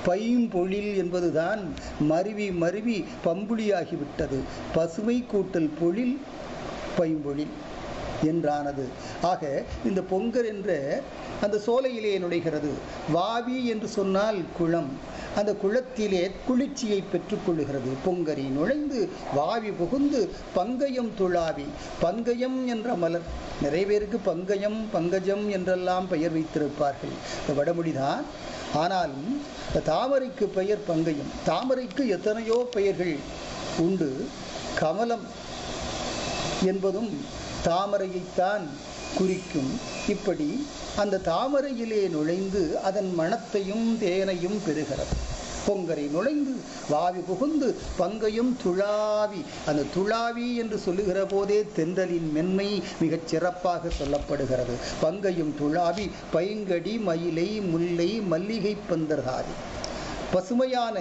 பைம்பொழில் என்பதுதான் மருவி மருவி பம்புலியாகிவிட்டது பசுமை கூட்டல் பொழில் பைம்பொழில் என்றானது ஆக இந்த பொங்கல் என்ற அந்த சோலையிலே நுழைகிறது வாவி என்று சொன்னால் குளம் அந்த குளத்திலே குளிர்ச்சியை பெற்றுக்கொள்ளுகிறது பொங்கரி நுழைந்து வாவி புகுந்து பங்கயம் துளாவி பங்கயம் என்ற மலர் நிறைய பேருக்கு பங்கயம் பங்கஜம் என்றெல்லாம் பெயர் வைத்திருப்பார்கள் இந்த வடமொழிதான் ஆனாலும் இந்த தாமரைக்கு பெயர் பங்கயம் தாமரைக்கு எத்தனையோ பெயர்கள் உண்டு கமலம் என்பதும் தாமரையைத்தான் குறிக்கும் இப்படி அந்த தாமரையிலே நுழைந்து அதன் மணத்தையும் தேனையும் பெறுகிறது பொங்கரை நுழைந்து வாவி புகுந்து பங்கையும் துளாவி அந்த துளாவி என்று சொல்லுகிற போதே தென்றலின் மென்மை மிகச் சிறப்பாக சொல்லப்படுகிறது பங்கையும் துளாவி பைங்கடி மயிலை முல்லை மல்லிகை பந்தர்காதி பசுமையான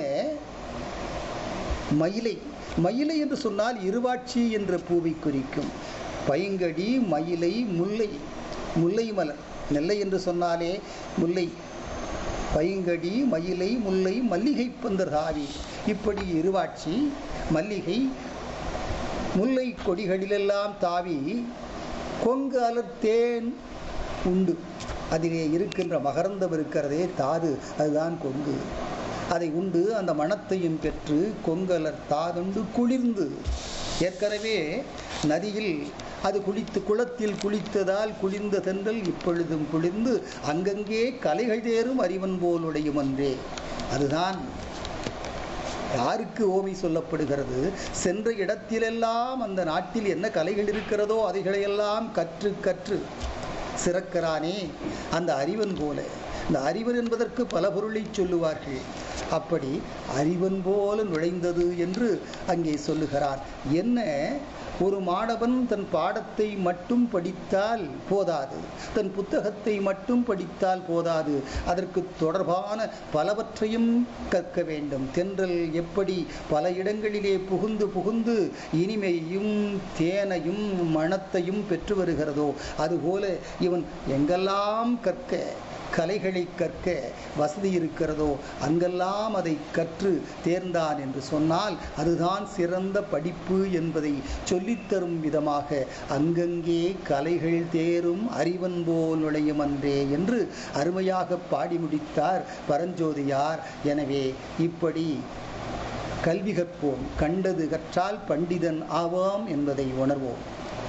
மயிலை மயிலை என்று சொன்னால் இருவாட்சி என்ற பூவை குறிக்கும் பைங்கடி மயிலை முல்லை முல்லை மலர் நெல்லை என்று சொன்னாலே முல்லை பைங்கடி மயிலை முல்லை மல்லிகை பந்தர்காவி இப்படி இருவாட்சி மல்லிகை முல்லை கொடிகளிலெல்லாம் தாவி கொங்கு அலர்த்தேன் உண்டு அதிலே இருக்கின்ற மகரந்தம் இருக்கிறதே தாது அதுதான் கொங்கு அதை உண்டு அந்த மணத்தையும் பெற்று கொங்கலர் தாதுண்டு குளிர்ந்து ஏற்கனவே நதியில் அது குளித்து குளத்தில் குளித்ததால் குளிர்ந்த தென்றல் இப்பொழுதும் குளிர்ந்து அங்கங்கே கலைகள் தேரும் அறிவன் போல் உடையும் அன்றே அதுதான் யாருக்கு ஓமை சொல்லப்படுகிறது சென்ற இடத்திலெல்லாம் அந்த நாட்டில் என்ன கலைகள் இருக்கிறதோ அதைகளையெல்லாம் கற்று கற்று சிறக்கிறானே அந்த அறிவன் போல இந்த அறிவன் என்பதற்கு பல பொருளை சொல்லுவார்கள் அப்படி அறிவன் போல நுழைந்தது என்று அங்கே சொல்லுகிறார் என்ன ஒரு மாணவன் தன் பாடத்தை மட்டும் படித்தால் போதாது தன் புத்தகத்தை மட்டும் படித்தால் போதாது அதற்கு தொடர்பான பலவற்றையும் கற்க வேண்டும் தென்றல் எப்படி பல இடங்களிலே புகுந்து புகுந்து இனிமையும் தேனையும் மணத்தையும் பெற்று வருகிறதோ அதுபோல இவன் எங்கெல்லாம் கற்க கலைகளை கற்க வசதி இருக்கிறதோ அங்கெல்லாம் அதை கற்று தேர்ந்தான் என்று சொன்னால் அதுதான் சிறந்த படிப்பு என்பதை சொல்லித்தரும் விதமாக அங்கங்கே கலைகள் தேரும் அறிவன் போல் நுழையும் அன்றே என்று அருமையாக பாடி முடித்தார் பரஞ்சோதியார் எனவே இப்படி கல்வி கற்போம் கண்டது கற்றால் பண்டிதன் ஆவாம் என்பதை உணர்வோம்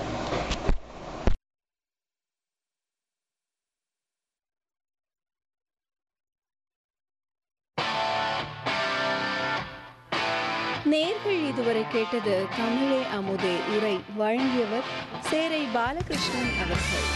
நேர்கள் இதுவரை கேட்டது தமிழே அமுதே உரை வழங்கியவர் சேரை பாலகிருஷ்ணன் அவர்கள்